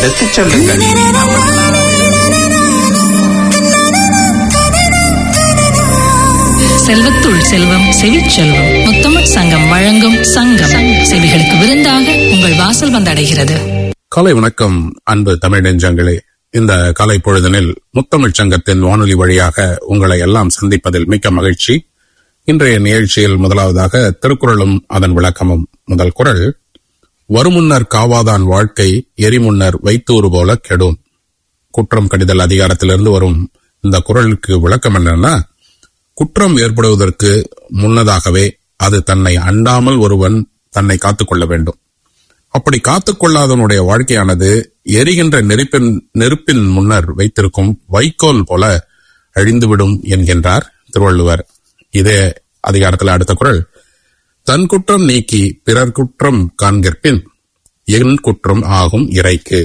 எடுத்துச் சொல்லுங்கள் செல்வத்துள் செல்வம் செவிச்செல்வம் முத்தமிழ் சங்கம் வழங்கும் சங்கம் செவிகளுக்கு விருந்தாக உங்கள் வாசல் வந்தடைகிறது காலை வணக்கம் அன்பு தமிழ் நெஞ்சங்களே இந்த காலை பொழுதனில் முத்தமிழ்ச் சங்கத்தின் வானொலி வழியாக உங்களை எல்லாம் சந்திப்பதில் மிக்க மகிழ்ச்சி இன்றைய நிகழ்ச்சியில் முதலாவதாக திருக்குறளும் அதன் விளக்கமும் முதல் குறள் வருமுன்னர் காவாதான் வாழ்க்கை எரிமுன்னர் வைத்தூறு போல கெடும் குற்றம் கடிதல் அதிகாரத்திலிருந்து வரும் இந்த குறளுக்கு விளக்கம் என்னன்னா குற்றம் ஏற்படுவதற்கு முன்னதாகவே அது தன்னை அண்டாமல் ஒருவன் தன்னை காத்துக்கொள்ள வேண்டும் அப்படி காத்துக்கொள்ளாதவனுடைய வாழ்க்கையானது எரிகின்ற நெருப்பின் நெருப்பின் முன்னர் வைத்திருக்கும் வைக்கோல் போல அழிந்துவிடும் என்கின்றார் திருவள்ளுவர் இதே அதிகாரத்தில் அடுத்த குறள் தன் குற்றம் நீக்கி பிறர் குற்றம் காண்கிற்பின் என் குற்றம் ஆகும் இறைக்கு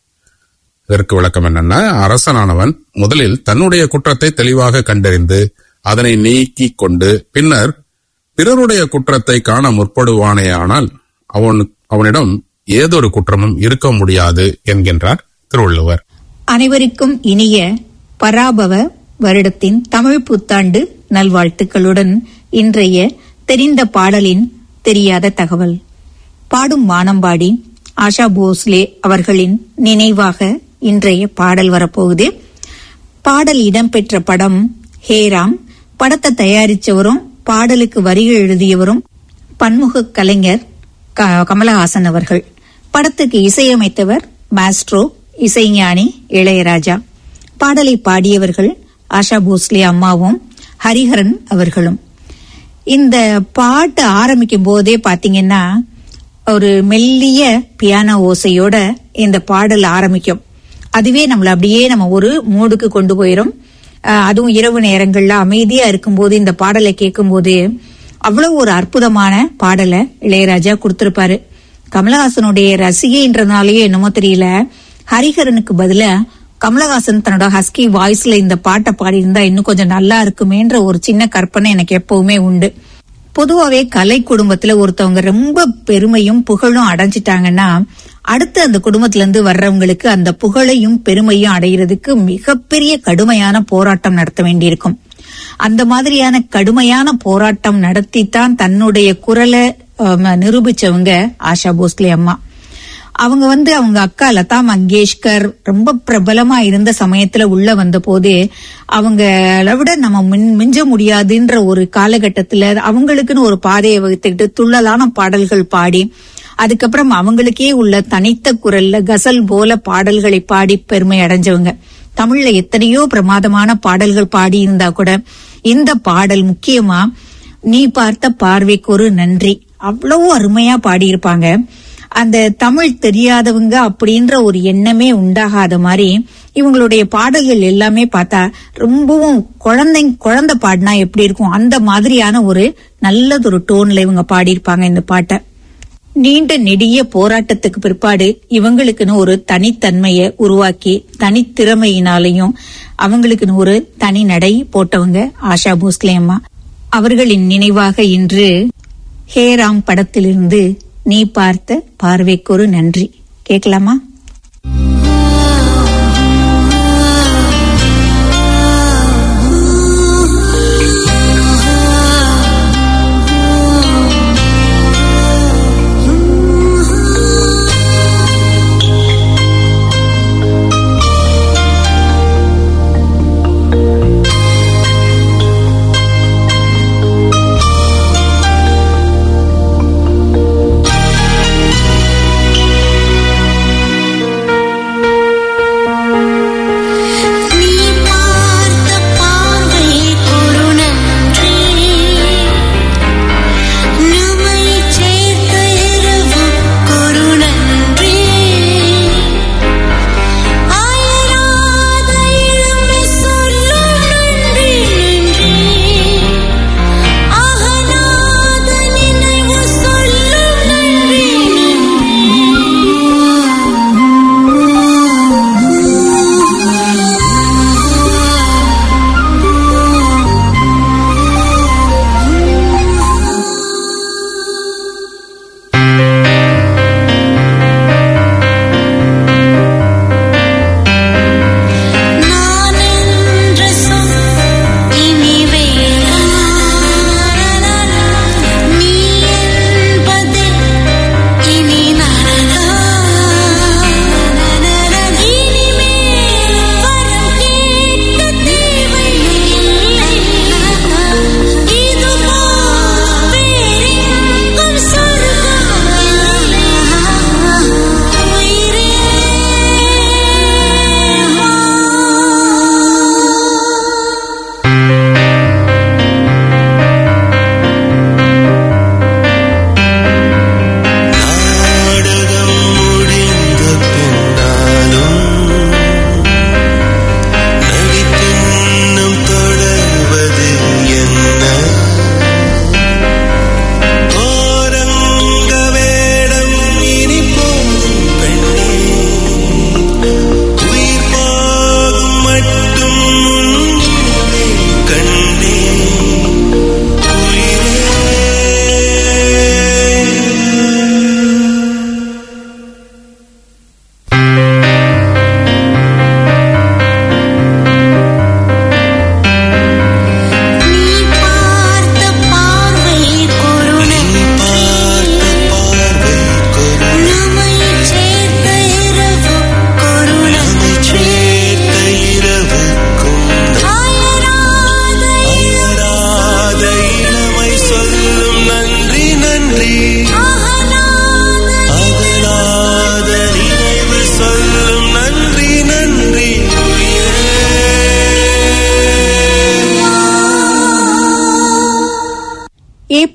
இதற்கு விளக்கம் என்னன்னா அரசனானவன் முதலில் தன்னுடைய குற்றத்தை தெளிவாக கண்டறிந்து அதனை நீக்கிக் கொண்டு பின்னர் பிறருடைய குற்றத்தை காண முற்படுவானேயானால் அவன் அவனிடம் ஏதொரு குற்றமும் இருக்க முடியாது என்கின்றார் திருவள்ளுவர் அனைவருக்கும் இனிய பராபவ வருடத்தின் தமிழ் புத்தாண்டு நல்வாழ்த்துக்களுடன் இன்றைய தெரிந்த பாடலின் தெரியாத தகவல் பாடும் வானம்பாடி ஆஷா போஸ்லே அவர்களின் நினைவாக இன்றைய பாடல் வரப்போகுது பாடல் இடம்பெற்ற படம் ஹேராம் படத்தை தயாரிச்சவரும் பாடலுக்கு வரிகள் எழுதியவரும் பன்முக கலைஞர் க- கமலஹாசன் அவர்கள் படத்துக்கு இசையமைத்தவர் மாஸ்ட்ரோ இசைஞானி இளையராஜா பாடலை பாடியவர்கள் ஆஷா போஸ்லே அம்மாவும் ஹரிஹரன் அவர்களும் இந்த பாட்டு ஆரம்பிக்கும் போதே பாத்தீங்கன்னா ஒரு மெல்லிய பியானோ ஓசையோட இந்த பாடல் ஆரம்பிக்கும் அதுவே நம்மள அப்படியே நம்ம ஒரு மூடுக்கு கொண்டு போயிரும் அஹ் அதுவும் இரவு நேரங்கள்ல அமைதியா இருக்கும்போது இந்த பாடலை கேட்கும்போது அவ்வளவு ஒரு அற்புதமான பாடலை இளையராஜா கொடுத்திருப்பாரு கமலஹாசனுடைய ரசிகைன்றதுனாலயே என்னமோ தெரியல ஹரிஹரனுக்கு பதிலா கமலஹாசன் தன்னோட ஹஸ்கி வாய்ஸ்ல இந்த பாட்டை பாடியிருந்தா இன்னும் கொஞ்சம் நல்லா இருக்குமேன்ற ஒரு சின்ன கற்பனை எனக்கு எப்பவுமே உண்டு பொதுவாவே கலை குடும்பத்துல ஒருத்தவங்க ரொம்ப பெருமையும் புகழும் அடைஞ்சிட்டாங்கன்னா அடுத்து அந்த குடும்பத்துல இருந்து வர்றவங்களுக்கு அந்த புகழையும் பெருமையும் அடைகிறதுக்கு மிகப்பெரிய கடுமையான போராட்டம் நடத்த வேண்டியிருக்கும் அந்த மாதிரியான கடுமையான போராட்டம் நடத்தித்தான் தன்னுடைய குரலை ஆம், நிரூபிச்சவங்க ஆஷா போஸ்லே அம்மா அவங்க வந்து அவங்க அக்கா லதா மங்கேஷ்கர் ரொம்ப பிரபலமா இருந்த சமயத்துல உள்ள வந்த போது அவங்கள விட நம்ம மின்- மிஞ்ச முடியாதுன்ற ஒரு காலகட்டத்துல அவங்களுக்குன்னு ஒரு பாதையை வகுத்துக்கிட்டு துள்ளலான பாடல்கள் பாடி அதுக்கப்புறம் அவங்களுக்கே உள்ள தனித்த குரல்ல கசல் போல பாடல்களை பாடி பெருமை அடைஞ்சவங்க தமிழ்ல எத்தனையோ பிரமாதமான பாடல்கள் பாடி இருந்தா கூட இந்த பாடல் முக்கியமா நீ பார்த்த பார்வைக்கு ஒரு நன்றி அவ்வளவு அருமையா பாடியிருப்பாங்க அந்த தமிழ் தெரியாதவங்க அப்படின்ற ஒரு எண்ணமே உண்டாகாத மாதிரி இவங்களுடைய பாடல்கள் எல்லாமே பார்த்தா ரொம்பவும் குழந்தை குழந்தை பாடினா எப்படி இருக்கும் அந்த மாதிரியான ஒரு நல்லதொரு டோன்ல இவங்க பாடியிருப்பாங்க இந்த பாட்டை நீண்ட நெடிய போராட்டத்துக்கு பிற்பாடு இவங்களுக்குன்னு ஒரு தனித்தன்மையை உருவாக்கி தனித்திறமையினாலையும் அவங்களுக்குன்னு ஒரு தனி நடை போட்டவங்க ஆஷா போஸ்லே அம்மா அவர்களின் நினைவாக இன்று ஹேராம் படத்திலிருந்து நீ பார்த்த பார்வைக்கொரு நன்றி கேட்கலாமா நீ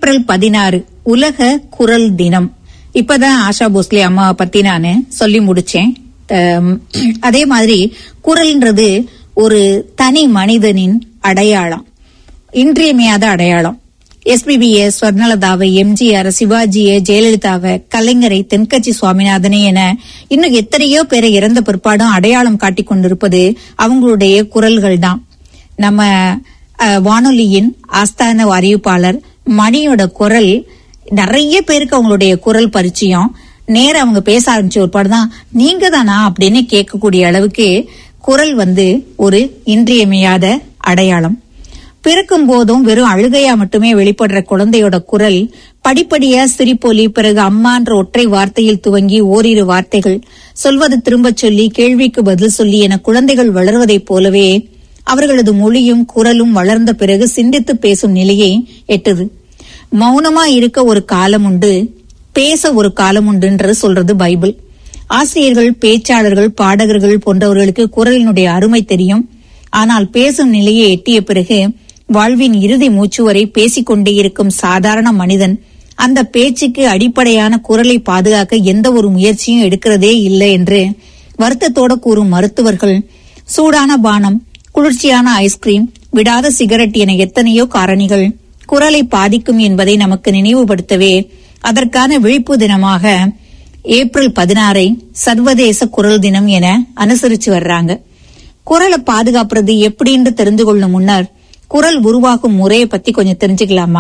ஏப்ரல் பதினாறு உலக குரல் தினம் இப்பதான் ஆஷா போஸ்லே அம்மாவை பத்தி நான் சொல்லி முடிச்சேன் அம், அதே மாதிரி குரல்ன்றது ஒரு தனி மனிதனின் அடையாளம் இன்றியமையாத அடையாளம் எஸ்பிபிய ஸ்வர்ணலதாவை எம்ஜிஆர் சிவாஜியை ஜெயலலிதாவை கலைஞரை தென்கட்சி சுவாமிநாதனை என இன்னும் எத்தனையோ பேரை இறந்த பிற்பாடும் அடையாளம் காட்டிக் கொண்டிருப்பது அவங்களுடைய குரல்கள் தான் நம்ம அஹ், வானொலியின் ஆஸ்தான அறிவிப்பாளர் மணியோட குரல் நிறைய பேருக்கு அவங்களுடைய குரல் பரிச்சயம் நேர அவங்க பேச ஆரம்பிச்ச ஒரு தான் நீங்க தானா அப்படின்னு கேட்கக்கூடிய அளவுக்கு குரல் வந்து ஒரு இன்றியமையாத அடையாளம் பிறக்கும் போதும் வெறும் அழுகையா மட்டுமே வெளிப்படுற குழந்தையோட குரல் படிப்படியா சிரிப்பொலி பிறகு அம்மான்ற ஒற்றை வார்த்தையில் துவங்கி ஓரிரு வார்த்தைகள் சொல்வது திரும்பச் சொல்லி கேள்விக்கு பதில் சொல்லி என குழந்தைகள் வளர்வதைப் போலவே அவர்களது மொழியும் குரலும் வளர்ந்த பிறகு சிந்தித்து பேசும் நிலையை எட்டுது மௌனமா இருக்க ஒரு காலம் உண்டு பேச ஒரு காலம் உண்டுன்றது சொல்றது பைபிள் ஆசிரியர்கள் பேச்சாளர்கள் பாடகர்கள் போன்றவர்களுக்கு குரலினுடைய அருமை தெரியும் ஆனால் பேசும் நிலையை எட்டிய பிறகு வாழ்வின் இறுதி மூச்சு வரை பேசிக்கொண்டே இருக்கும் சாதாரண மனிதன் அந்த பேச்சுக்கு அடிப்படையான குரலை பாதுகாக்க எந்த ஒரு முயற்சியும் எடுக்கிறதே இல்லை என்று வருத்தத்தோட கூறும் மருத்துவர்கள் சூடான பானம் குளிர்ச்சியான ஐஸ்கிரீம் விடாத சிகரெட் என எத்தனையோ காரணிகள் குரலை பாதிக்கும் என்பதை நமக்கு நினைவுபடுத்தவே அதற்கான விழிப்பு தினமாக ஏப்ரல் பதினாறை சர்வதேச குரல் தினம் என அனுசரிச்சு வர்றாங்க குரலை பாதுகாப்புறது எப்படின்னு தெரிந்து கொள்ளும் முன்னர் குரல் உருவாகும் முறையை பத்தி கொஞ்சம் தெரிஞ்சுக்கலாமா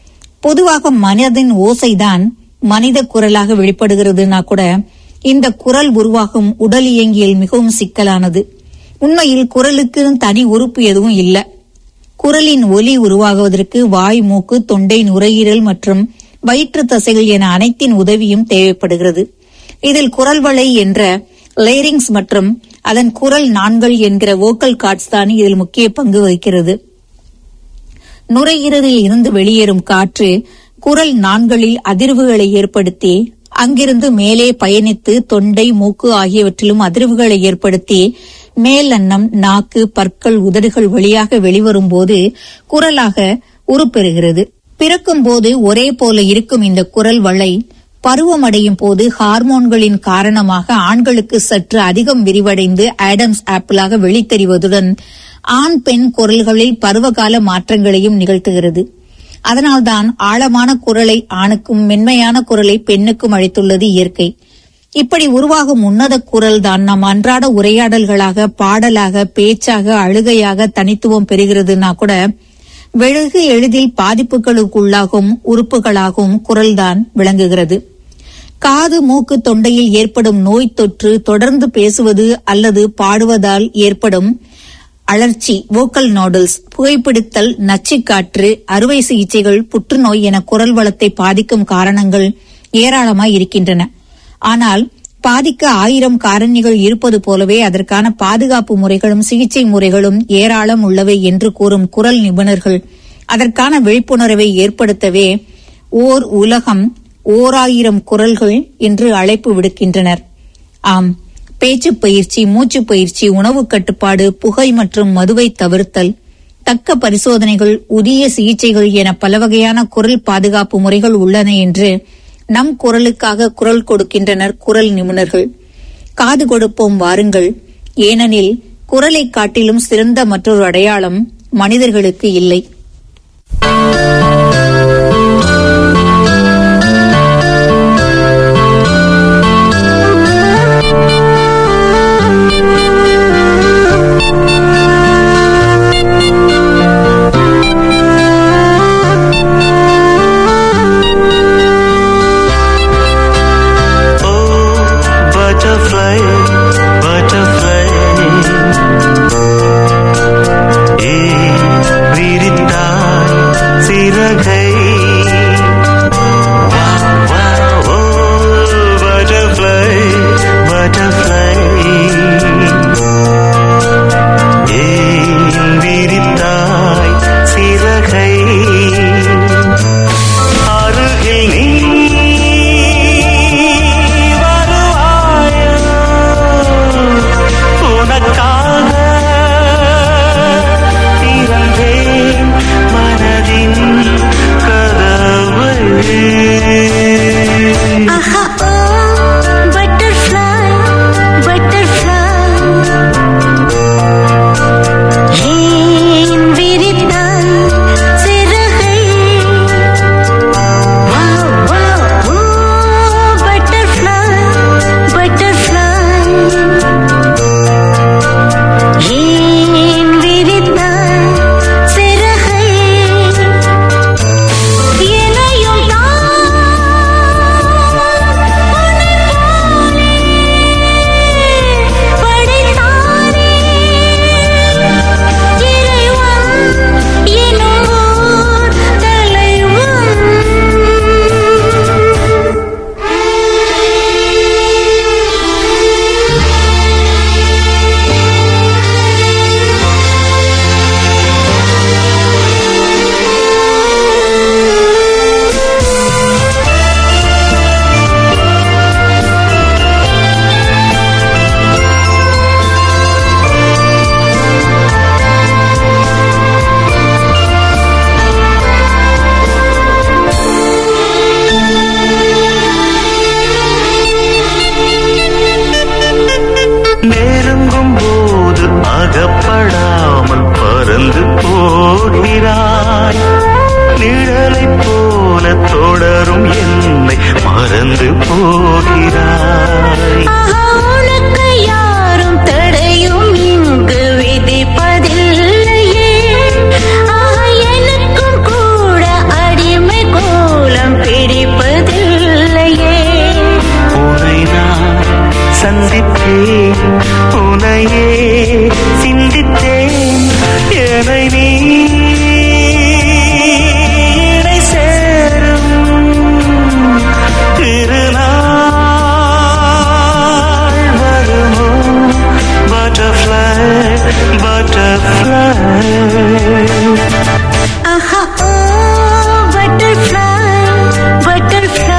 பொதுவாக மனதின் ஓசைதான் மனித குரலாக வெளிப்படுகிறதுனா கூட இந்த குரல் உருவாகும் உடல் இயங்கியல் மிகவும் சிக்கலானது உண்மையில் குரலுக்கு தனி உறுப்பு எதுவும் இல்ல குரலின் ஒலி உருவாகுவதற்கு வாய் மூக்கு தொண்டை நுரையீரல் மற்றும் வயிற்று தசைகள் என அனைத்தின் உதவியும் தேவைப்படுகிறது இதில் குரல் வளை என்ற லேரிங்ஸ் மற்றும் அதன் குரல் நான்கள் என்கிற வோக்கல் கார்ட்ஸ் தான் இதில் முக்கிய பங்கு வகிக்கிறது நுரையீரலில் இருந்து வெளியேறும் காற்று குரல் நான்களில் அதிர்வுகளை ஏற்படுத்தி அங்கிருந்து மேலே பயணித்து தொண்டை மூக்கு ஆகியவற்றிலும் அதிர்வுகளை ஏற்படுத்தி மேல் அன்னம் நாக்கு பற்கள் உதடுகள் வழியாக வெளிவரும் போது குரலாக உருப்பெறுகிறது பிறக்கும் போது ஒரே போல இருக்கும் இந்த குரல் வளை பருவமடையும் போது ஹார்மோன்களின் காரணமாக ஆண்களுக்கு சற்று அதிகம் விரிவடைந்து ஆடம்ஸ் ஆப்பிளாக வெளித்தெரிவதுடன் ஆண் பெண் குரல்களில் பருவகால மாற்றங்களையும் நிகழ்த்துகிறது அதனால்தான் ஆழமான குரலை ஆணுக்கும் மென்மையான குரலை பெண்ணுக்கும் அளித்துள்ளது இயற்கை இப்படி உருவாகும் உன்னத குரல் தான் நம் அன்றாட உரையாடல்களாக பாடலாக பேச்சாக அழுகையாக தனித்துவம் பெறுகிறதுனா கூட வெகு எளிதில் பாதிப்புகளுக்குள்ளாகும் உறுப்புகளாகவும் குரல்தான் விளங்குகிறது காது மூக்கு தொண்டையில் ஏற்படும் நோய் தொற்று தொடர்ந்து பேசுவது அல்லது பாடுவதால் ஏற்படும் அழற்சி வோக்கல் நோடல்ஸ் புகைப்பிடித்தல் நச்சுக்காற்று அறுவை சிகிச்சைகள் புற்றுநோய் என குரல் வளத்தை பாதிக்கும் காரணங்கள் ஏராளமாய் இருக்கின்றன ஆனால் பாதிக்க ஆயிரம் காரணிகள் இருப்பது போலவே அதற்கான பாதுகாப்பு முறைகளும் சிகிச்சை முறைகளும் ஏராளம் உள்ளவை என்று கூறும் குரல் நிபுணர்கள் அதற்கான விழிப்புணர்வை ஏற்படுத்தவே ஓர் உலகம் ஓராயிரம் குரல்கள் என்று அழைப்பு விடுக்கின்றனர் ஆம் பேச்சு பயிற்சி மூச்சு பயிற்சி உணவு கட்டுப்பாடு புகை மற்றும் மதுவை தவிர்த்தல் தக்க பரிசோதனைகள் உரிய சிகிச்சைகள் என பல வகையான குரல் பாதுகாப்பு முறைகள் உள்ளன என்று நம் குரலுக்காக குரல் கொடுக்கின்றனர் குரல் நிபுணர்கள் காது கொடுப்போம் வாருங்கள் ஏனெனில் குரலை காட்டிலும் சிறந்த மற்றொரு அடையாளம் மனிதர்களுக்கு இல்லை Oh, butterfly, butterfly. Every அகப்படாமல் பறந்து போகிறாய் நிழலைப் போல தொடரும் என்னை மறந்து போகிறாய் ஆஹா, உனக்கு யாரும் தடையும் இங்கு விதிப்பதில்லையே ஆஹா, எனக்கும் கூட அடிமை கோலம் பிடிப்பதில்லையே உன்னை நான் சந்தித்தேன் உனையே சிந்தித்தேன் என்னை நீ இணை சேரும் திருநாள் வருமோ பட்டர்ஃப்ளை பட்டர்ஃப்ளை ஆஹா ஓ பட்டர்ஃப்ளை பட்டர்ஃப்ளை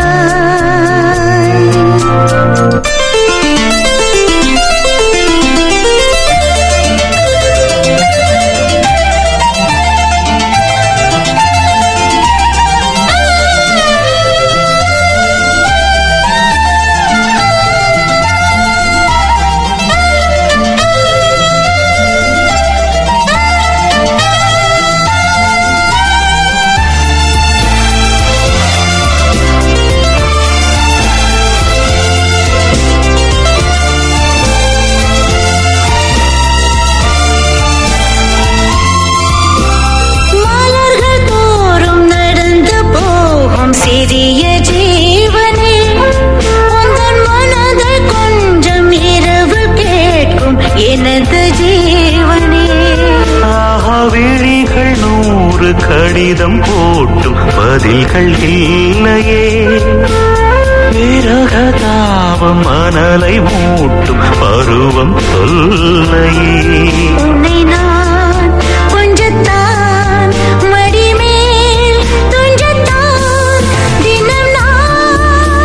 மலர்கள் தோறும் நடந்து போகும் சிறிய ஜீவனே உந்தன் மனதை கொஞ்சம் இரவு கேட்கும் எனது ஜீவனே ஆஹா விழிகள் நூறு கடிதம் போட்டும் பதில்கள் இல்லையே விரகதாபம் மணலை மூட்டும் பருவம் சொல்லையே உன்னை நான் கொஞ்சத்தான் மடிமேல் துஞ்சத்தான் தினம் நான்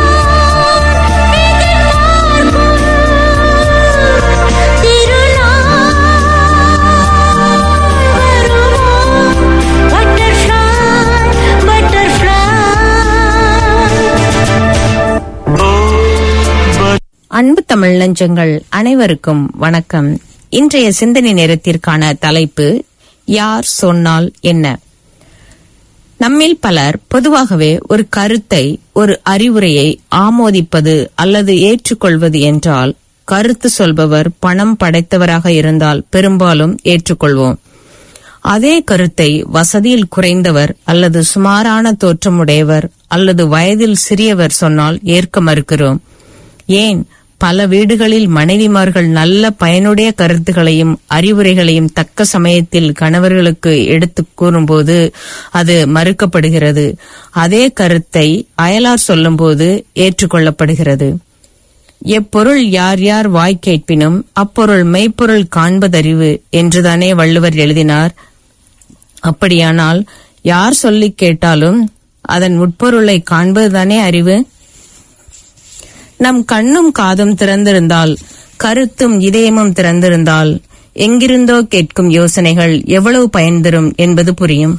எதிர்பார்க்கும் திருநாள் வருமோ பட்டர்ஃப்ளை பட்டர்ஃப்ளை ஓ பட் அன்பு தமிழ் நெஞ்சங்கள் அனைவருக்கும் வணக்கம் இன்றைய சிந்தனை நேரத்திற்கான தலைப்பு யார் சொன்னால் என்ன நம்மில் பலர் பொதுவாகவே ஒரு கருத்தை ஒரு அறிவுரையை ஆமோதிப்பது அல்லது ஏற்றுக்கொள்வது என்றால் கருத்து சொல்பவர் பணம் படைத்தவராக இருந்தால் பெரும்பாலும் ஏற்றுக்கொள்வோம் அதே கருத்தை வசதியில் குறைந்தவர் அல்லது சுமாரான தோற்றமுடையவர் அல்லது வயதில் சிறியவர் சொன்னால் ஏற்க மறுக்கிறோம் ஏன் பல வீடுகளில் மனைவிமார்கள் நல்ல பயனுடைய கருத்துகளையும் அறிவுரைகளையும் தக்க சமயத்தில் கணவர்களுக்கு எடுத்துக் கூறும்போது அது மறுக்கப்படுகிறது அதே கருத்தை அயலார் சொல்லும்போது ஏற்றுக்கொள்ளப்படுகிறது எப்பொருள் யார் யார் வாய் கேட்பினும் அப்பொருள் மெய்ப்பொருள் காண்பதறிவு என்றுதானே வள்ளுவர் எழுதினார் அப்படியானால் யார் சொல்லிக் கேட்டாலும் அதன் உட்பொருளை காண்பதுதானே அறிவு நம் கண்ணும் காதும் திறந்திருந்தால் கருத்தும் இதயமும் திறந்திருந்தால் எங்கிருந்தோ கேட்கும் யோசனைகள் எவ்வளவு பயன் தரும் என்பது புரியும்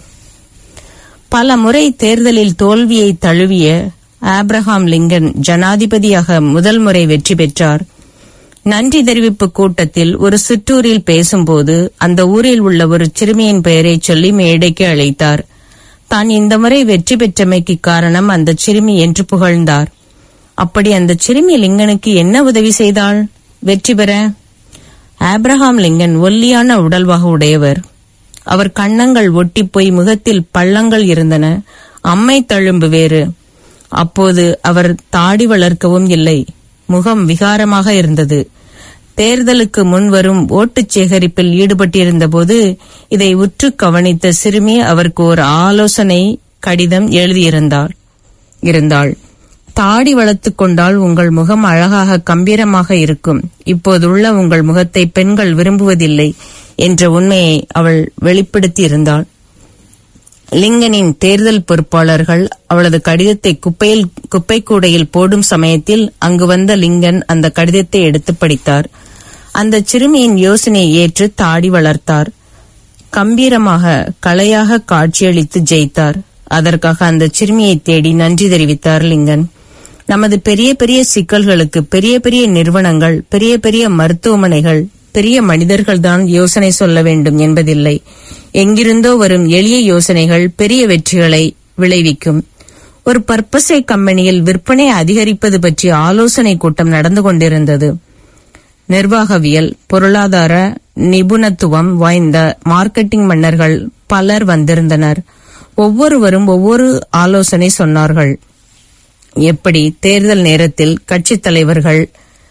பல முறை தேர்தலில் தோல்வியை தழுவிய ஆப்ரஹாம் லிங்கன் ஜனாதிபதியாக முதல் முறை வெற்றி பெற்றார் நன்றி தெரிவிப்பு கூட்டத்தில் ஒரு சிற்றூரில் பேசும்போது அந்த ஊரில் உள்ள ஒரு சிறுமியின் பெயரை சொல்லி மேடைக்கு அழைத்தார் தான் இந்த முறை வெற்றி பெற்றமைக்கு காரணம் அந்த சிறுமி என்று புகழ்ந்தார் அப்படி அந்த சிறுமி லிங்கனுக்கு என்ன உதவி செய்தாள் வெற்றி பெற ஆப்ரஹாம் லிங்கன் ஒல்லியான உடல்வாக உடையவர் அவர் கன்னங்கள் ஒட்டிப் போய் முகத்தில் பள்ளங்கள் இருந்தன அம்மை தழும்பு வேறு அப்போது அவர் தாடி வளர்க்கவும் இல்லை முகம் விகாரமாக இருந்தது தேர்தலுக்கு முன் வரும் ஓட்டுச் சேகரிப்பில் ஈடுபட்டிருந்தபோது இதை உற்று கவனித்த சிறுமி அவருக்கு ஒரு ஆலோசனை கடிதம் எழுதியிருந்தாள் இருந்தாள் தாடி வளர்த்துக் கொண்டால் உங்கள் முகம் அழகாக கம்பீரமாக இருக்கும் இப்போதுள்ள உங்கள் முகத்தை பெண்கள் விரும்புவதில்லை என்ற உண்மையை அவள் வெளிப்படுத்தி இருந்தாள் லிங்கனின் தேர்தல் பொறுப்பாளர்கள் அவளது கடிதத்தை குப்பையில் குப்பை கூடையில் போடும் சமயத்தில் அங்கு வந்த லிங்கன் அந்த கடிதத்தை எடுத்து படித்தார் அந்த சிறுமியின் யோசனையை ஏற்று தாடி வளர்த்தார் கம்பீரமாக கலையாக காட்சியளித்து ஜெயித்தார் அதற்காக அந்த சிறுமியை தேடி நன்றி தெரிவித்தார் லிங்கன் நமது பெரிய பெரிய சிக்கல்களுக்கு பெரிய பெரிய நிறுவனங்கள் பெரிய பெரிய மருத்துவமனைகள் பெரிய மனிதர்கள்தான் யோசனை சொல்ல வேண்டும் என்பதில்லை எங்கிருந்தோ வரும் எளிய யோசனைகள் பெரிய வெற்றிகளை விளைவிக்கும் ஒரு பர்பஸை கம்பெனியில் விற்பனை அதிகரிப்பது பற்றி ஆலோசனை கூட்டம் நடந்து கொண்டிருந்தது நிர்வாகவியல் பொருளாதார நிபுணத்துவம் வாய்ந்த மார்க்கெட்டிங் மன்னர்கள் பலர் வந்திருந்தனர் ஒவ்வொருவரும் ஒவ்வொரு ஆலோசனை சொன்னார்கள் எப்படி தேர்தல் நேரத்தில் கட்சித் தலைவர்கள்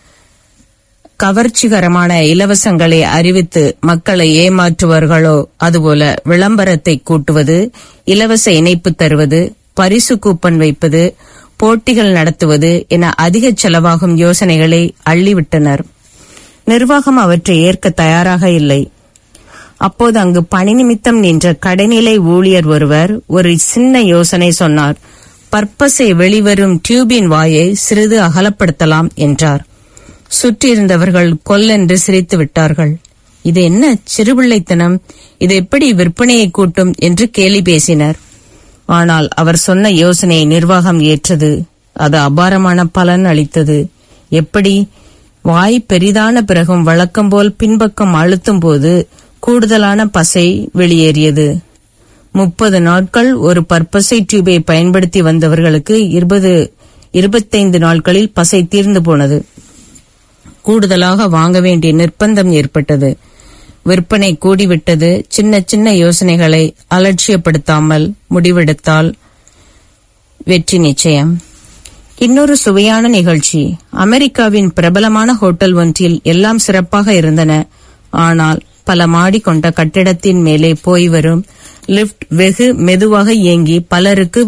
கவர்ச்சிகரமான இலவசங்களை அறிவித்து மக்களை ஏமாற்றுவார்களோ அதுபோல விளம்பரத்தை கூட்டுவது இலவச இணைப்பு தருவது பரிசு கூப்பன் வைப்பது போட்டிகள் நடத்துவது என அதிக செலவாகும் யோசனைகளை அள்ளிவிட்டனர் நிர்வாகம் அவற்றை ஏற்க தயாராக இல்லை அப்போது அங்கு பணி நிமித்தம் நின்ற கடைநிலை ஊழியர் ஒருவர் ஒரு சின்ன யோசனை சொன்னார் பர்பஸை வெளிவரும் டியூபின் வாயை சிறிது அகலப்படுத்தலாம் என்றார் சுற்றியிருந்தவர்கள் கொல்லென்று சிரித்து விட்டார்கள் இது என்ன சிறுபிள்ளைத்தனம் இது எப்படி விற்பனையை கூட்டும் என்று கேலி பேசினர் ஆனால் அவர் சொன்ன யோசனையை நிர்வாகம் ஏற்றது அது அபாரமான பலன் அளித்தது எப்படி வாய் பெரிதான பிறகும் வழக்கம் போல் பின்பக்கம் அழுத்தும் போது கூடுதலான பசை வெளியேறியது முப்பது நாட்கள் ஒரு பர்பஸை டியூபை பயன்படுத்தி வந்தவர்களுக்கு இருபது இருபத்தைந்து நாட்களில் பசை தீர்ந்து போனது கூடுதலாக வாங்க வேண்டிய நிர்பந்தம் ஏற்பட்டது விற்பனை கூடிவிட்டது சின்ன சின்ன யோசனைகளை அலட்சியப்படுத்தாமல் முடிவெடுத்தால் வெற்றி நிச்சயம் இன்னொரு சுவையான நிகழ்ச்சி அமெரிக்காவின் பிரபலமான ஹோட்டல் ஒன்றில் எல்லாம் சிறப்பாக இருந்தன ஆனால் பல மாடி கொண்ட கட்டிடத்தின் மேலே போய் வரும் லிப்ட் வெகு மெதுவாக இயங்கி பலருக்கு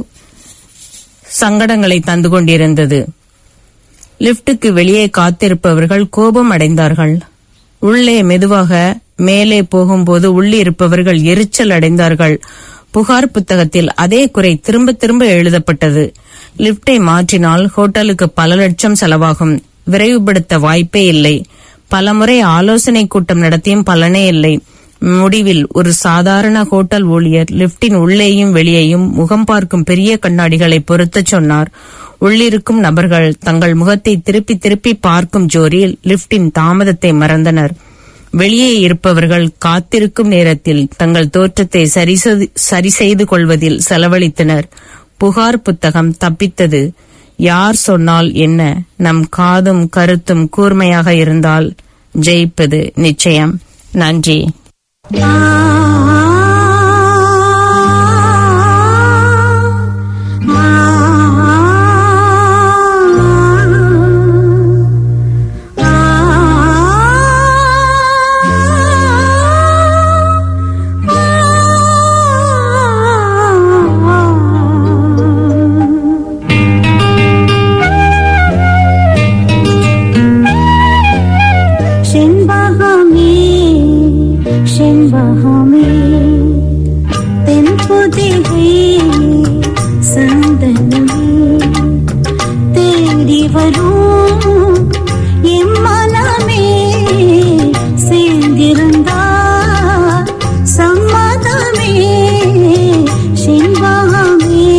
சங்கடங்களை தந்து கொண்டிருந்தது லிப்டுக்கு வெளியே காத்திருப்பவர்கள் கோபம் அடைந்தார்கள் உள்ளே மெதுவாக மேலே போகும்போது உள்ளிருப்பவர்கள் எரிச்சல் அடைந்தார்கள் புகார் புத்தகத்தில் அதே குறை திரும்ப திரும்ப எழுதப்பட்டது லிப்டை மாற்றினால் ஹோட்டலுக்கு பல லட்சம் செலவாகும் விரைவுபடுத்த வாய்ப்பே இல்லை பலமுறை ஆலோசனை கூட்டம் நடத்தியும் பலனே இல்லை முடிவில் ஒரு சாதாரண ஹோட்டல் ஊழியர் லிப்டின் உள்ளேயும் வெளியேயும் முகம் பார்க்கும் பெரிய கண்ணாடிகளை பொருத்தச் சொன்னார் உள்ளிருக்கும் நபர்கள் தங்கள் முகத்தை திருப்பி திருப்பி பார்க்கும் ஜோரில் லிப்டின் தாமதத்தை மறந்தனர் வெளியே இருப்பவர்கள் காத்திருக்கும் நேரத்தில் தங்கள் தோற்றத்தை சரி செய்து- சரி செய்து கொள்வதில் செலவழித்தனர் புகார் புத்தகம் தப்பித்தது யார் சொன்னால் என்ன நம் காதும் கருத்தும் கூர்மையாக இருந்தால் ஜெயிப்பது நிச்சயம் நன்றி செண்பகமே செண்பகமே தென்புதிகை சந்தனமே தேடி வரும் என் மனமே சேர்ந்திருந்தார் சம்மதமே செண்பகமே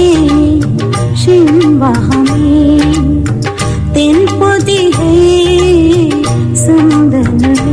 செண்பகமே தென்பொதிகை சந்தனமே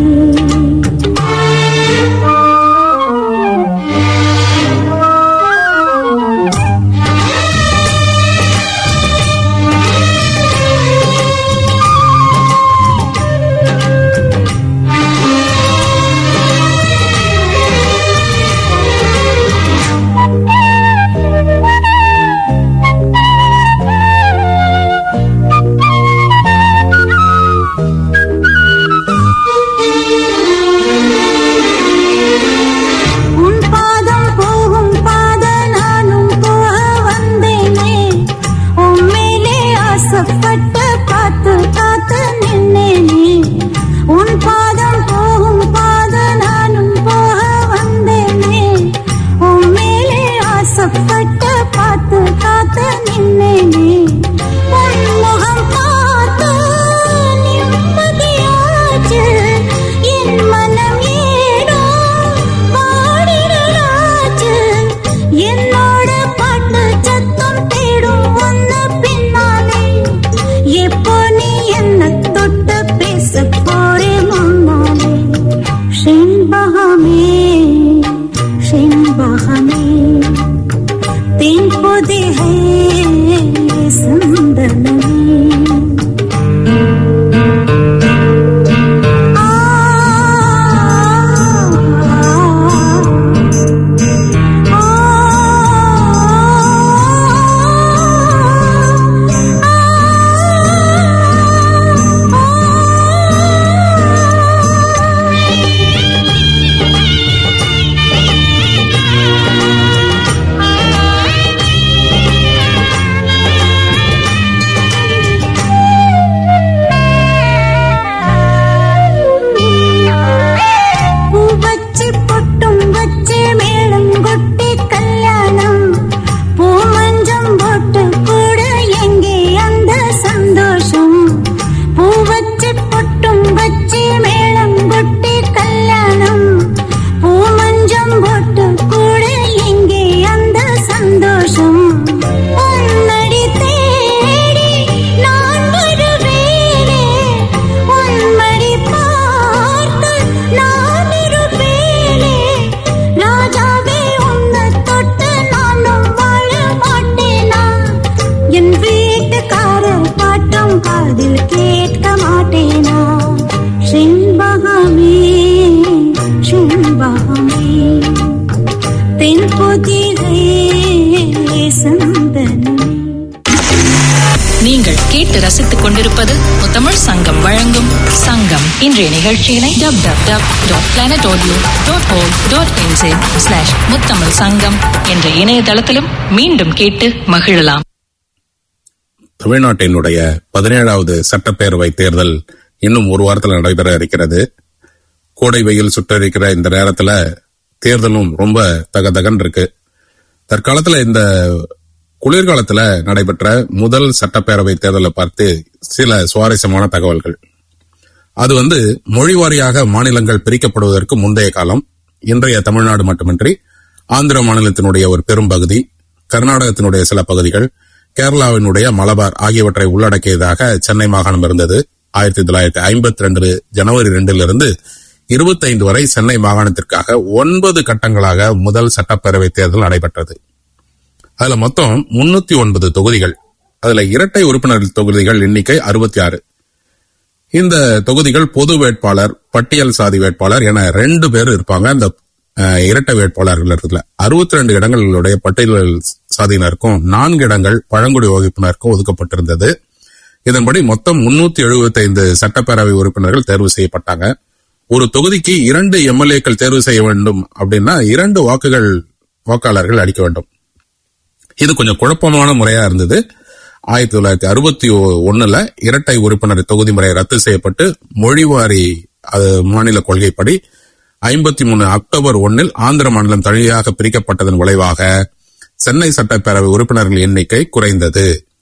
சங்கம் வழங்கும் சங்கம் இன்றைய நிகழ்ச்சியினை dub dub dub dot planet audio dot O dot NZ slash Muthamizh Sangam என்ற இணையதளத்திலும் மீண்டும் கேட்டு மகிழலாம் தமிழ்நாட்டினுடைய பதினேழாவது சட்டப்பேரவை தேர்தல் இன்னும் ஒரு வாரத்தில் நடைபெற இருக்கிறது கோடை வெயில் சுட்டரிக்கிற இந்த நேரத்துல தேர்தலும் ரொம்ப தகதகன் இருக்கு தற்காலத்துல இந்த குளிர்காலத்துல நடைபெற்ற முதல் சட்டப்பேரவை தேர்தலை பார்த்து சில சுவாரஸ்யமான தகவல்கள் அது வந்து மொழி வாரியாக மாநிலங்கள் பிரிக்கப்படுவதற்கு முந்தைய காலம் இன்றைய தமிழ்நாடு மட்டுமின்றி ஆந்திர மாநிலத்தினுடைய ஒரு பெரும் பகுதி கர்நாடகத்தினுடைய சில பகுதிகள் கேரளாவினுடைய மலபார் ஆகியவற்றை உள்ளடக்கியதாக சென்னை மாகாணம் இருந்தது ஆயிரத்தி தொள்ளாயிரத்தி ஐம்பத்தி ரெண்டு ஜனவரி ரெண்டிலிருந்து இருபத்தைந்து வரை சென்னை மாகாணத்திற்காக ஒன்பது கட்டங்களாக முதல் சட்டப்பேரவை தேர்தல் நடைபெற்றது அதுல மொத்தம் முன்னூத்தி ஒன்பது தொகுதிகள் அதுல இரட்டை உறுப்பினர் தொகுதிகள் எண்ணிக்கை அறுபத்தி ஆறு இந்த தொகுதிகள் பொது வேட்பாளர் பட்டியல் சாதி வேட்பாளர் என ரெண்டு பேர் இருப்பாங்க அந்த அஹ், இரட்டை வேட்பாளர்கள் இடத்துல அறுபத்தி ரெண்டு இடங்களுடைய பட்டியல் சாதியினருக்கும் நான்கு இடங்கள் பழங்குடி வகுப்பினருக்கும் ஒதுக்கப்பட்டிருந்தது இதன்படி மொத்தம் முன்னூத்தி எழுபத்தி ஐந்து சட்டப்பேரவை உறுப்பினர்கள் தேர்வு செய்யப்பட்டாங்க ஒரு தொகுதிக்கு இரண்டு எம்எல்ஏக்கள் தேர்வு செய்ய வேண்டும் அப்படின்னா இரண்டு வாக்குகள் வாக்காளர்கள் அளிக்க வேண்டும் இது கொஞ்சம் குழப்பமான முறையா இருந்தது ஆயிரத்தி தொள்ளாயிரத்தி அறுபத்தி ஒண்ணுல இரட்டை உறுப்பினர் தொகுதி முறை ரத்து செய்யப்பட்டு மொழிவாரி அது மாநில கொள்கைப்படி ஐம்பத்தி மூணு அக்டோபர் ஒன்னில் ஆந்திர மாநிலம் தனியாக பிரிக்கப்பட்டதன் விளைவாக சென்னை சட்டப்பேரவை உறுப்பினர்கள் எண்ணிக்கை குறைந்தது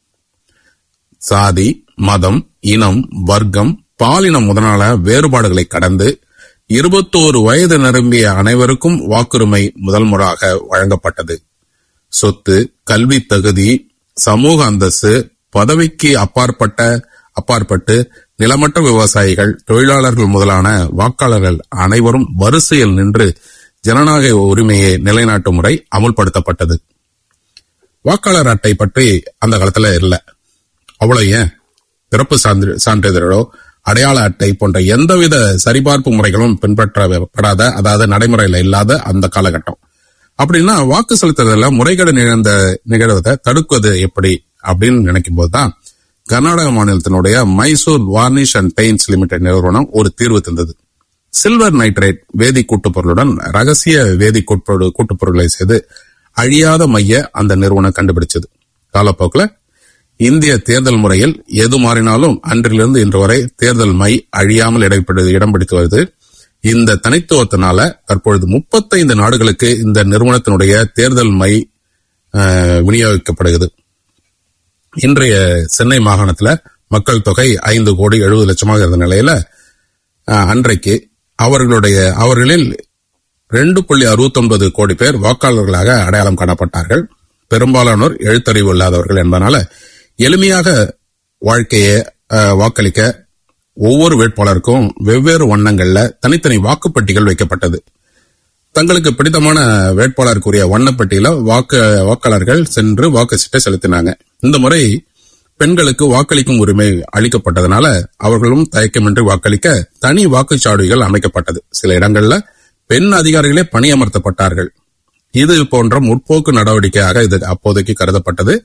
சாதி மதம் இனம் வர்க்கம் பாலினம் முதலான வேறுபாடுகளை கடந்து இருபத்தோரு வயது நிரம்பிய அனைவருக்கும் வாக்குரிமை முதல் முறையாக வழங்கப்பட்டது சொத்து கல்வி தகுதி சமூக அந்தஸ்து பதவிக்கு அப்பாற்பட்ட அப்பாற்பட்டு நிலமற்ற விவசாயிகள் தொழிலாளர்கள் முதலான வாக்காளர்கள் அனைவரும் வரிசையில் நின்று ஜனநாயக உரிமையை நிலைநாட்டும் முறை அமுல்படுத்தப்பட்டது வாக்காளர் அட்டை பற்றி அந்த காலத்துல இல்ல அவ்வளவு ஏன் பிறப்பு சான்று- சான்றிதழோ அடையாள அட்டை போன்ற எந்தவித சரிபார்ப்பு முறைகளும் பின்பற்றப்படாத அதாவது நடைமுறையில இல்லாத அந்த காலகட்டம் அப்படின்னா வாக்கு செலுத்துறதுல முறைகேடு நிகழ்ந்த நிகழ்வதை தடுக்குவது எப்படி அப்படின்னு நினைக்கும் போதுதான் கர்நாடக மாநிலத்தினுடைய Mysore varnish and paints limited நிறுவனம் ஒரு தீர்வு தந்தது சில்வர் நைட்ரேட் வேதி கூட்டுப்பொருளுடன் ரகசிய வேதி கூட்டுப்பொருள் கூட்டுப்பொருட்களை செய்து அழியாத மைய அந்த நிறுவனம் கண்டுபிடிச்சது காலப்போக்கில் இந்திய தேர்தல் முறையில் எது மாறினாலும் அன்றிலிருந்து இன்று வரை தேர்தல் மை அழியாமல் இடைப்படு- இடம் பிடித்து வருது இந்த தனித்துவத்தினால தற்பொழுது முப்பத்தைந்து நாடுகளுக்கு இந்த நிறுவனத்தினுடைய தேர்தல் மை அஹ், விநியோகிக்கப்படுகிறது இன்றைய சென்னை மாகாணத்துல மக்கள் தொகை ஐந்து கோடி எழுபது லட்சமாக இருந்த நிலையில அஹ், அன்றைக்கு அவர்களுடைய அவர்களில் ரெண்டு புள்ளி அறுபத்தொன்பது கோடி பேர் வாக்காளர்களாக அடையாளம் காணப்பட்டார்கள் பெரும்பாலானோர் எழுத்தறிவு இல்லாதவர்கள் என்பதனால எளிமையாக வாழ்க்கையை அஹ், வாக்களிக்க ஒவ்வொரு வேட்பாளருக்கும் வெவ்வேறு வண்ணங்கள்ல தனித்தனி வாக்குப்பெட்டிகள் வைக்கப்பட்டது தங்களுக்கு பிடித்தமான வேட்பாளருக்குரிய வண்ணப்பட்டியல வாக்கு வாக்காளர்கள் சென்று வாக்கு சீட்டை செலுத்தினாங்க இந்த முறை பெண்களுக்கு வாக்களிக்கும் உரிமை அளிக்கப்பட்டதனால அவர்களும் தயக்கமின்றி வாக்களிக்க தனி வாக்குச்சாவடிகள் அமைக்கப்பட்டது சில இடங்கள்ல பெண் அதிகாரிகளே பணியமர்த்தப்பட்டார்கள் இது போன்ற முற்போக்கு நடவடிக்கையாக இது அப்போதைக்கு கருதப்பட்டது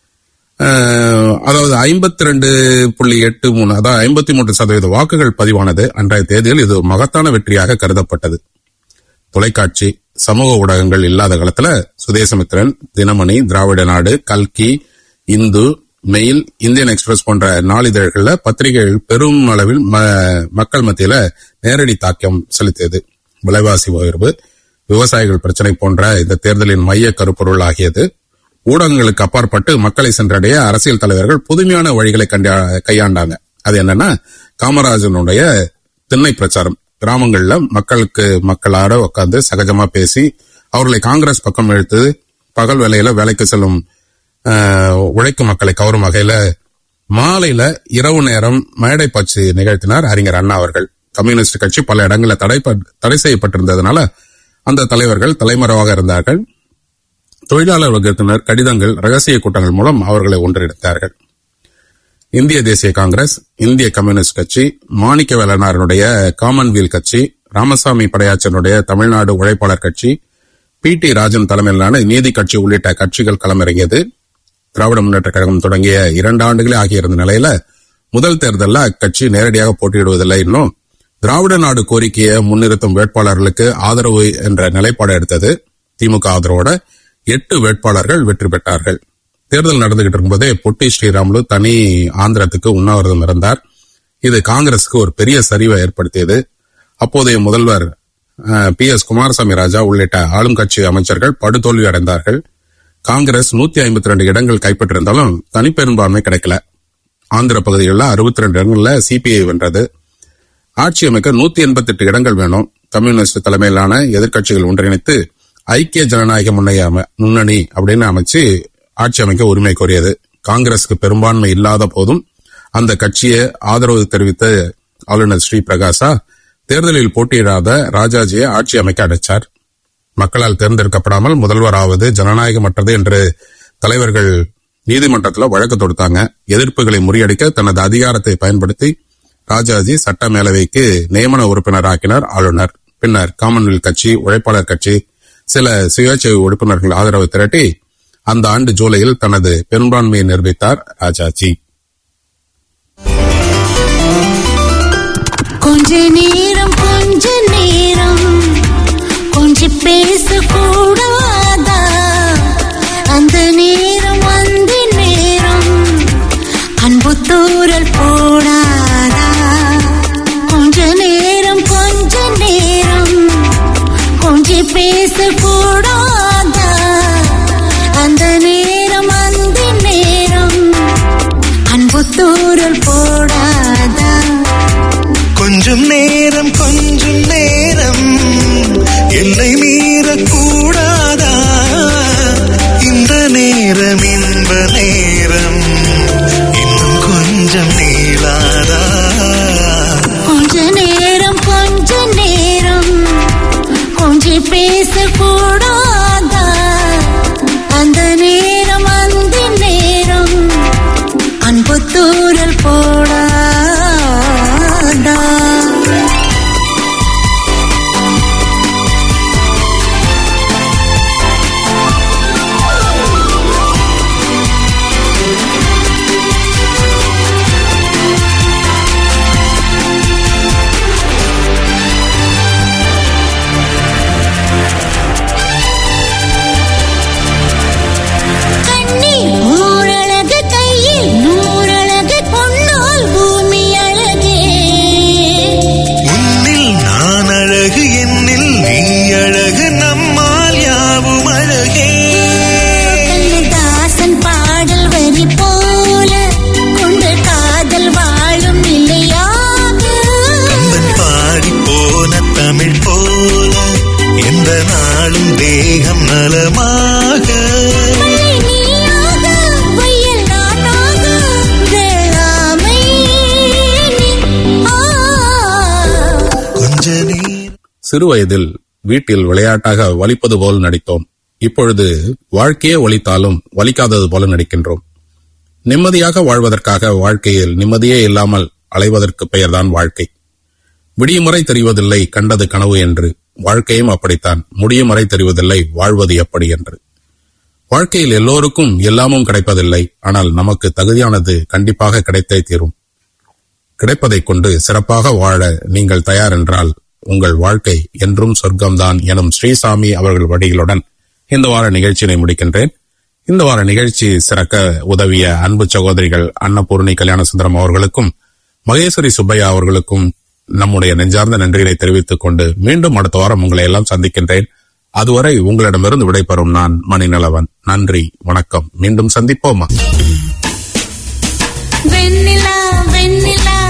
அஹ், அதாவது ஐம்பத்தி ரெண்டு புள்ளி எட்டு மூணு அதாவது ஐம்பத்தி மூன்று சதவீத வாக்குகள் பதிவானது அன்றைய தேதியில் இது மகத்தான வெற்றியாக கருதப்பட்டது தொலைக்காட்சி சமூக ஊடகங்கள் இல்லாத காலத்துல சுதேசமித்திரன் தினமணி திராவிட நாடு கல்கி இந்து மெயில் இந்தியன் எக்ஸ்பிரஸ் போன்ற நாளிதழ்கள்ல பத்திரிகைகள் பெரும் அளவில் ம- மக்கள் மத்தியில நேரடி தாக்கம் செலுத்தியது விலைவாசி உயர்வு விவசாயிகள் பிரச்சனை போன்ற இந்த தேர்தலின் மைய கருப்பொருள் ஆகியது ஊடகங்களுக்கு அப்பாற்பட்டு மக்களை சென்றடைய அரசியல் தலைவர்கள் புதுமையான வழிகளை கண்டா- கையாண்டாங்க அது என்னன்னா காமராஜனுடைய திண்ணை பிரச்சாரம் கிராமங்கள்ல மக்களுக்கு மக்களாட உட்கார்ந்து சகஜமா பேசி அவர்களை காங்கிரஸ் பக்கம் இழுத்து பகல் வேலையில வேலைக்கு செல்லும் ஆஹ், உழைக்கும் மக்களை கவரும் வகையில மாலையில இரவு நேரம் மேடை பச்சு நிகழ்த்தினார் அறிஞர் அண்ணா அவர்கள் கம்யூனிஸ்ட் கட்சி பல இடங்களில் தடை ப- தடை செய்யப்பட்டிருந்ததுனால அந்த தலைவர்கள் தலைமறைவாக இருந்தார்கள் தொழிலாளர் வர்க்கத்தினர் கடிதங்கள் ரகசிய கூட்டங்கள் மூலம் அவர்களை ஒன்றிணைத்தார்கள் இந்திய தேசிய காங்கிரஸ் இந்திய கம்யூனிஸ்ட் கட்சி மாணிக்க வேலனாருடைய காமன்வெல்த் கட்சி ராமசாமி படையாச்சனுடைய தமிழ்நாடு உழைப்பாளர் கட்சி பி டி ராஜன் தலைமையிலான நீதி கட்சி உள்ளிட்ட கட்சிகள் களமிறங்கியது திராவிட முன்னேற்ற கழகம் தொடங்கிய இரண்டு ஆண்டுகளே ஆகியிருந்த நிலையில முதல் தேர்தலில் அக்கட்சி நேரடியாக போட்டியிடுவதில்லை இன்னும் திராவிட நாடு கோரிக்கையை முன்னிறுத்தும் வேட்பாளர்களுக்கு ஆதரவு என்ற நிலைப்பாடு எடுத்தது திமுக ஆதரவோட எட்டு வேட்பாளர்கள் வெற்றி பெற்றார்கள் தேர்தல் நடந்துகிட்டு இருக்கும்போதே பொட்டி ஸ்ரீராமுலு தனி ஆந்திரத்துக்கு உண்ணாவிரதம் இருந்தார் இது காங்கிரசுக்கு ஒரு பெரிய சரிவை ஏற்படுத்தியது அப்போதைய முதல்வர் பி எஸ் குமாரசாமி ராஜா உள்ளிட்ட ஆளும் கட்சி அமைச்சர்கள் படுதோல்வி அடைந்தார்கள் காங்கிரஸ் நூத்தி ஐம்பத்தி ரெண்டு இடங்கள் கைப்பற்றிருந்தாலும் தனிப்பெரும்பான்மை கிடைக்கல ஆந்திர பகுதிகளில் அறுபத்தி ரெண்டு இடங்கள்ல சிபிஐ வென்றது ஆட்சி அமைக்க நூத்தி எண்பத்தி எட்டு இடங்கள் வேணும் கம்யூனிஸ்ட் தலைமையிலான எதிர்க்கட்சிகள் ஒன்றிணைத்து ஐக்கிய ஜனநாயக முன்னைய அம- முன்னணி அப்படின்னு அமைச்சு ஆட்சி அமைக்க உரிமை கோரியது காங்கிரசுக்கு பெரும்பான்மை இல்லாத போதும் அந்த கட்சியை ஆதரவு தெரிவித்த ஆளுநர் ஸ்ரீ பிரகாசா தேர்தலில் போட்டியிடாத ராஜாஜியை ஆட்சி அமைக்க அடைச்சார் மக்களால் தேர்ந்தெடுக்கப்படாமல் முதல்வர் ஆவது ஜனநாயகமற்றது என்று தலைவர்கள் நீதிமன்றத்தில் வழக்கு தொடுத்தாங்க எதிர்ப்புகளை முறியடிக்க தனது அதிகாரத்தை பயன்படுத்தி ராஜாஜி சட்ட மேலவைக்கு நியமன உறுப்பினராக்கினார் ஆளுநர் பின்னர் காமன்வெல்த் கட்சி உழைப்பாளர் கட்சி சில சுயேட்சை உறுப்பினர்கள் ஆதரவு திரட்டி அந்த ஆண்டு ஜூலையில் தனது பெரும்பான்மையை நிரூபித்தார் ராஜாஜி கொஞ்ச நேரம் கொஞ்ச நேரம் கொஞ்சம் பேச கூடாதா அந்த நேரம் அந்த நேரம் அன்பு தூரல் போடாதா கொஞ்ச நேரம் கொஞ்ச நேரம் கொஞ்சம் பேச கூடாதா அந்த நேரம் அந்த நேரம் அன்பு தூரல் போடாதா கொஞ்சம் நேரம் கொஞ்சம் நேரம் எல்லை மீறக்கூடாதா இந்த நேரம் இன்ப நேரம் இன்னும் கொஞ்சம் நீளாதா கொஞ்ச நேரம் கொஞ்ச நேரம் கொஞ்சம் பேச கூடாதா அந்த நேரம் அந்த நேரம் அன்பு தூரல் போடாதா கண்ணி நூறழகு கையில் நூறழகு பொன்னால் பூமி அழகே உன்னில் நான் அழகு என்னில் நீ அழகு நம்மால் யாவும் அழகே கண்ணதாசன் பாடல் வரி போல கொண்ட காதல் வாழும் நிலையாக கம்பன் பாடி போன தமிழ் போல எந்த நாளும் தேகம் நலமாக மழை நீயாக வெயில் நானாக வேளாமை நீ. ஆ கொஞ்ச நேரம் சிறு வயதில் வீட்டில் விளையாட்டாக வலிப்பது போல் நடித்தோம் இப்பொழுது வாழ்க்கையே ஒலித்தாலும் வலிக்காதது போல நடிக்கின்றோம் நிம்மதியாக வாழ்வதற்காக வாழ்க்கையில் நிம்மதியே இல்லாமல் அலைவதற்கு பெயர்தான் வாழ்க்கை விடியும் வரை தெரிவதில்லை கண்டது கனவு என்று வாழ்க்கையும் அப்படித்தான் முடியும் வரை தெரிவதில்லை வாழ்வது எப்படி என்று வாழ்க்கையில் எல்லோருக்கும் எல்லாமும் கிடைப்பதில்லை ஆனால் நமக்கு தகுதியானது கண்டிப்பாக கிடைத்தே தீரும் கிடைப்பதைக் கொண்டு சிறப்பாக வாழ நீங்கள் தயார் என்றால் உங்கள் வாழ்க்கை என்றும் சொர்க்கம்தான் எனும் ஸ்ரீசாமி அவர்கள் வழிகளுடன் இந்த வார நிகழ்ச்சியினை முடிக்கின்றேன் இந்த வார நிகழ்ச்சி சிறக்க உதவிய அன்பு சகோதரிகள் அன்னபூர்ணி கல்யாணசுந்தரம் அவர்களுக்கும் மகேஸ்வரி சுப்பையா அவர்களுக்கும் நம்முடைய நெஞ்சார்ந்த நன்றிகளை தெரிவித்துக் கொண்டு மீண்டும் அடுத்த வாரம் உங்களை எல்லாம் சந்திக்கின்றேன் அதுவரை உங்களிடமிருந்து விடைபெறும் நான் மணிநலவன் நன்றி வணக்கம் மீண்டும் சந்திப்போமா வெண்ணிலா வெண்ணிலா